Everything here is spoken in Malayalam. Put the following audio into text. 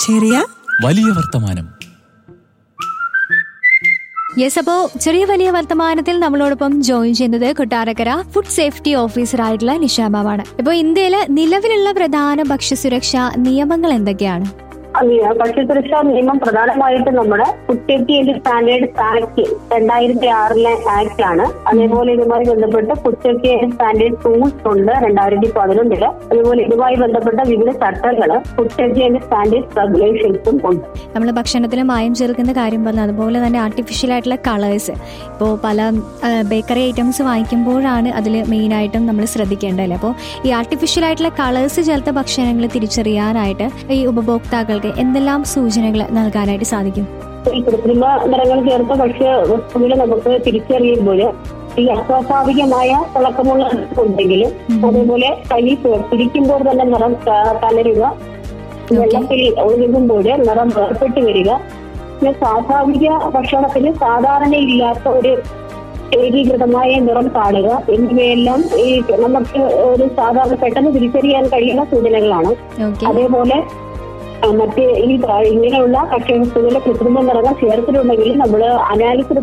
ചെറിയ വലിയ വർത്തമാനം യെസ് അപ്പോ ചെറിയ വലിയ വർത്തമാനത്തിൽ നമ്മളോടൊപ്പം ജോയിൻ ചെയ്യുന്നത് കൊട്ടാരക്കര ഫുഡ് സേഫ്റ്റി ഓഫീസർ ആയിട്ടുള്ള നിഷാബാവാണ് ഇപ്പൊ ഇന്ത്യയിലെ നിലവിലുള്ള പ്രധാന ഭക്ഷ്യസുരക്ഷാ നിയമങ്ങൾ എന്തൊക്കെയാണ് ഭക്ഷ്യസുരക്ഷാ നിയമം പ്രധാനമായിട്ടും നമ്മുടെ food safety and standards act രണ്ടായിരത്തി ആറിലെ ആക്ട് ആണ് അതേപോലെ ഇതുമായി ബന്ധപ്പെട്ട് food safety and standard tools ഉണ്ട് രണ്ടായിരത്തി പതിനൊന്നില് അതുപോലെ ഇതുമായി ബന്ധപ്പെട്ട വിവിധ ചട്ടങ്ങൾ ഫുഡ് സേഫ്റ്റി ആൻഡ് സ്റ്റാൻഡേർഡ്സ് റെഗുലേഷൻസും ഉണ്ട് നമ്മൾ ഭക്ഷണത്തിൽ മായം ചേർക്കുന്ന കാര്യം പറഞ്ഞു അതുപോലെ തന്നെ ആർട്ടിഫിഷ്യൽ ആയിട്ടുള്ള കളേഴ്സ് ഇപ്പോൾ പല ബേക്കറി ഐറ്റംസ് വാങ്ങിക്കുമ്പോഴാണ് അതിൽ മെയിനായിട്ടും നമ്മൾ ശ്രദ്ധിക്കേണ്ടതല്ലേ അപ്പോൾ ഈ ആർട്ടിഫിഷ്യൽ ആയിട്ടുള്ള കളേഴ്സ് ചേർത്ത ഭക്ഷണങ്ങൾ തിരിച്ചറിയാനായിട്ട് ഈ ഉപഭോക്താക്കൾക്ക് എന്തെല്ലാം സൂചനകൾ നൽകാനായിട്ട് സാധിക്കും ഈ കൃത്രിമ നിറങ്ങൾ ചേർത്ത ഭക്ഷ്യ വസ്തുക്കൾ നമുക്ക് തിരിച്ചറിയുമ്പോൾ ഈ അസ്വാഭാവികമായ തിളക്കമുള്ള ഉണ്ടെങ്കിൽ അതേപോലെ കൈ പിടിക്കുമ്പോൾ തന്നെ നിറം ക- കലരുക വെള്ളത്തിൽ ഒഴുകുമ്പോൾ നിറം വേർപെട്ട് വരിക പിന്നെ സ്വാഭാവിക ഭക്ഷണത്തിന് സാധാരണ ഇല്ലാത്ത ഒരു ഏകീകൃതമായ നിറം കാണുക എന്നിവയെല്ലാം ഈ നമുക്ക് ഒരു സാധാരണ പെട്ടെന്ന് തിരിച്ചറിയാൻ കഴിയുന്ന സൂചനകളാണ് ഓക്കെ അതേപോലെ ആ, മറ്റ് ഈ ഇങ്ങനെയുള്ള ഭക്ഷ്യവസ്തുക്കളിലെ കൃത്രിമ നിറങ്ങൾ ചേർത്തിട്ടുണ്ടെങ്കിൽ നമ്മൾ അനാലിസിസ്